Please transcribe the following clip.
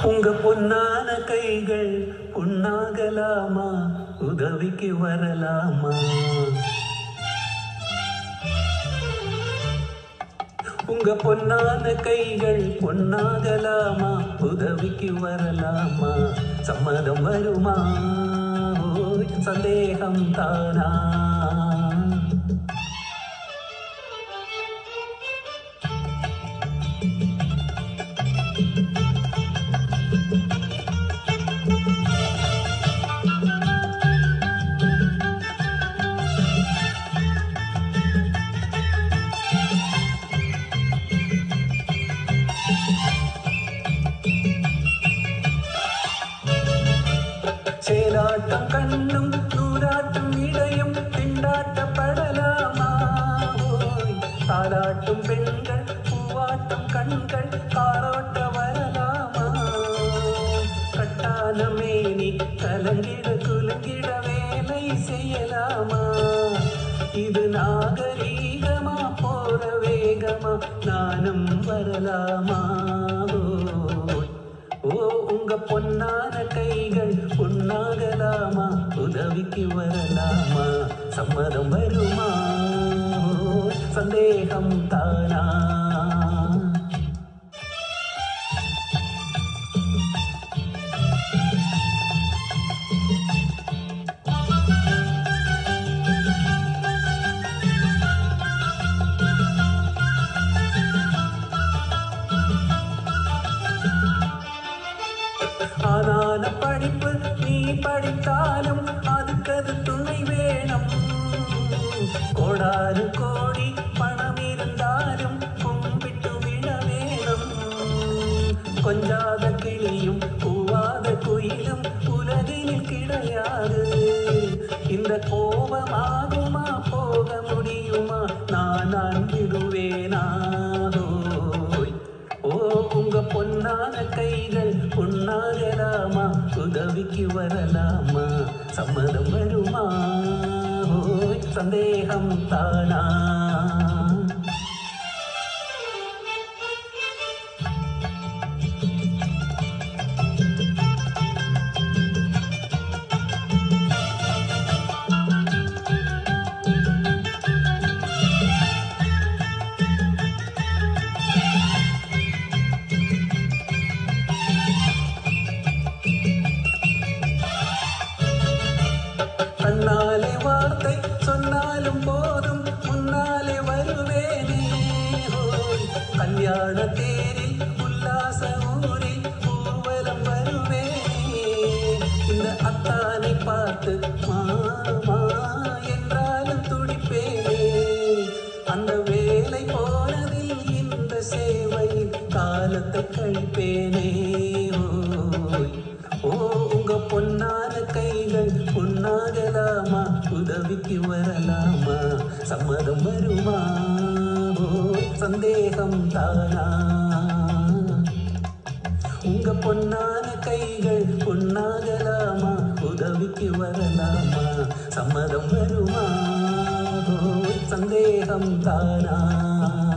உங்க பொன்னான கைகள் பொன்னாகலாமா உதவிக்கு வரலாமா உங்க பொன்னான கைகள் பொன்னாகலாமா உதவிக்கு வரலாமா சம்மதம் வருமா ஓய், சந்தேகம் தானா சேலாட்டம் கண்ணும் நூறாட்டம் இடையும் திண்டாட்டப்படலாமா ஓய், தாலாட்டும் பெண்கள் பூவாட்டும் கண்கள் காரோட்ட வரலாமா கட்டான மேனி கலங்கிட குலுங்கிட வேலை செய்யலாமா இது நாகரீகமா போற வேகமா நானும் வரலாமா ஓய், ஓ உங்க பொன்னான கைகள் பொன்னாகலாமா உதவிக்கு வரலாமா சம்மதம் வருமா ஓ, சந்தேகம் தானா ஆனான படிப்பு நீ படித்தாலும் அதுக்கது துணை வேணும் கோடாறு கோடி பணம் இருந்தாலும் கும்பிட்டு விட வேணும் கொஞ்சாத கிளியும் கூவாத குயிலும் உலகில் கிடையாது இந்த கோபமாகுமா போக முடியுமா நான் அன்பிடுவேனா ஓய். ஓ உங்க பொன்னான கைகள் பொன்னாகலாமா உதவிக்கு வரலாமா சம்மதம் வருமா ஓய் சந்தேகம் தானா கண்ணாலே வார்த்தை சொன்னாலும் போதும் முன்னாலே வருவேனே ஓய். கல்யாண தேரில் உல்லாச ஊரில் ஊர்வலம் வருவேனே இந்த அத்தானை பார்த்து மாமா என்றாலும் துடிப்பேனே அந்த வேலை போனதில் இந்த சேவையில் காலத்தை கழிப்பேனே ஓய். ஓ உங்க பொன்னான கைகள் பொன்னாகலாமா உதவிக்கு வரலாமா சம்மதம் வருமா ஓ சந்தேகம் தானா உங்க பொன்னான கைகள் பொன்னாகலாமா உதவிக்கு வரலாமா சம்மதம் வருமா ஓ சந்தேகம் தானா